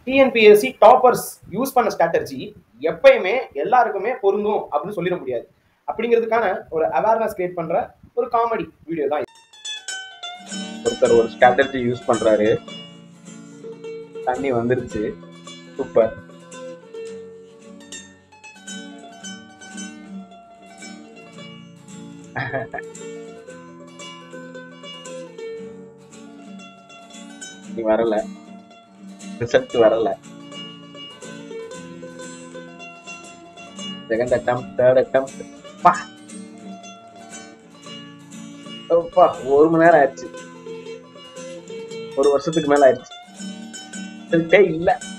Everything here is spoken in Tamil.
டிஎன்பிஎஸ்சி டாப்பர்ஸ் யூஸ் பண்ண ஸ்ட்ராட்டஜி எப்பயுமே எல்லாருக்குமே பொருந்தும் அப்படின்னு சொல்லிட முடியாது அப்படிங்கிறதுக்கான ஒரு அவேர்னஸ் கிரியேட் பண்ற ஒரு காமெடி வீடியோ தான் இது. ஒருத்தர் ஒரு ஸ்ட்ராட்டஜி யூஸ் பண்றாரு தண்ணி வந்துருச்சு சூப்பர் நீ வரல ரிசல்ட் வரல செகண்ட் அட்டம் தேர்ட் அட்டம் பா அப்பா ஒரு மணி நேரம் ஆயிடுச்சு ஒரு வருஷத்துக்கு மேல ஆயிடுச்சு ரிசல்ட்டே இல்ல